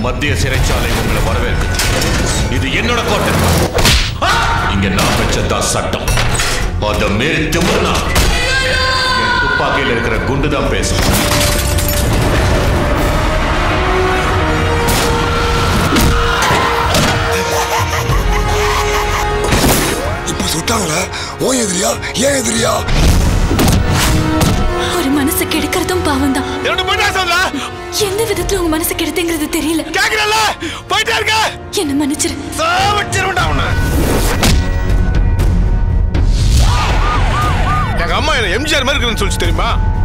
மத்திய சிறைச்சாலை உங்களை வரவேற்குது இது என்னோட கோட்டை இங்க நான் வச்சதான் சட்டம் அதை மீறி திமுறனா என் துப்பாக்கியில் இருக்கிற குண்டு தான் பேசும் இப்ப சுட்டாங்களே ஓ எதிரியா ஏன் எதிரியா ஒரு மனசை கெடுக்கிறதும் பாவம் தான் என்னோட போயிட்டா சொல்ல எந்த விதத்துல உங்க மனசை கெடுத்துங்கிறது தெரியல கேக்குறல்ல போயிட்டே இருக்க என்ன மன்னிச்சிரு சாவச்சிருவா உன்னை எங்க அம்மா என்ன எம்ஜிஆர் மாதிரி இருக்குன்னு சொல்லிச்சு தெரியுமா